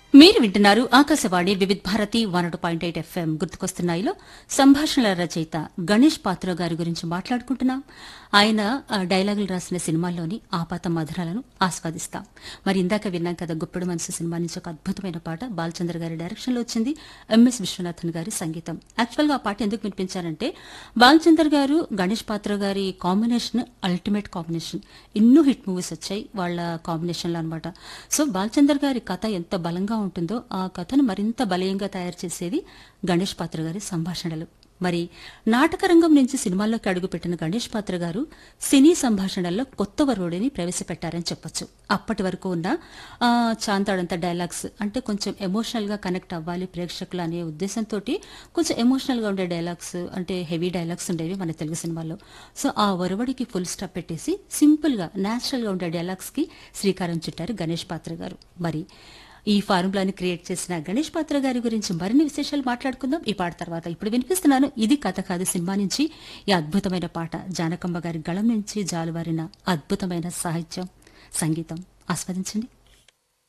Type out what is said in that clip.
మీరు వింటున్నారు Akashvani Vividh Bharati one point eight FM గుర్తుకొస్తున్నాయిలో సంభాషణల రచయిత గణేష్ పాత్ర గారి గురించి మాట్లాడుకుంటున్నాం ఆయన ఆ, డైలాగులు రాసిన సినిమాల్లోని ఆపాత మధురాలను ఆస్వాదిస్తాం మరి ఇందాక విన్నాం కదా గుప్పెడు మనసు సినిమా నుంచి ఒక అద్భుతమైన పాట బాలచంద్ర గారి డైరెక్షన్ లో వచ్చింది ఎంఎస్ విశ్వనాథన్ గారి సంగీతం యాక్చువల్ గా ఆ పాట ఎందుకు వినిపించారంటే బాలచంద్ర గారు గణేష్ పాత్ర గారి కాంబినేషన్ అల్టిమేట్ కాంబినేషన్ ఎన్నో హిట్ మూవీస్ వచ్చాయి వాళ్ళ కాంబినేషన్ లో అనమాట సో బాలచందర్ గారి కథ ఎంత బలంగా ఉంటుందో ఆ కథను మరింత బలీయంగా తయారు చేసేది గణేష్ పాత్ర గారి సంభాషణలు మరి నాటక రంగం నుంచి సినిమాల్లోకి అడుగుపెట్టిన గణేష్ పాత్ర గారు సినీ సంభాషణల్లో కొత్త వరుడిని ప్రవేశపెట్టారని చెప్పొచ్చు అప్పటి వరకు ఉన్న ఆ, చాంతాడంత డైలాగ్స్ అంటే కొంచెం ఎమోషనల్ గా కనెక్ట్ అవ్వాలి ప్రేక్షకులు అనే ఉద్దేశంతో కొంచెం ఎమోషనల్ గా ఉండే డైలాగ్స్ అంటే హెవీ డైలాగ్స్ ఉండేవి మన తెలుగు సినిమాల్లో సో ఆ వరవడికి ఫుల్ స్టాప్ పెట్టేసి సింపుల్ గా నేచురల్ గా ఉండే డైలాగ్స్ కి శ్రీకారం చుట్టారు గణేష్ పాత్ర గారు మరి ఈ ఫార్ములాని క్రియేట్ చేసిన గణేష్ పాత్ర గారి గురించి మరిన్ని విశేషాలు మాట్లాడుకుందాం ఈ పాట తర్వాత ఇప్పుడు వినిపిస్తున్నాను ఇది కథ కాదు సినిమా నుంచి ఈ అద్భుతమైన పాట జానకమ్మ గారి గళం నుంచి జాలువారిన అద్భుతమైన సాహిత్యం సంగీతం ఆస్వాదించండి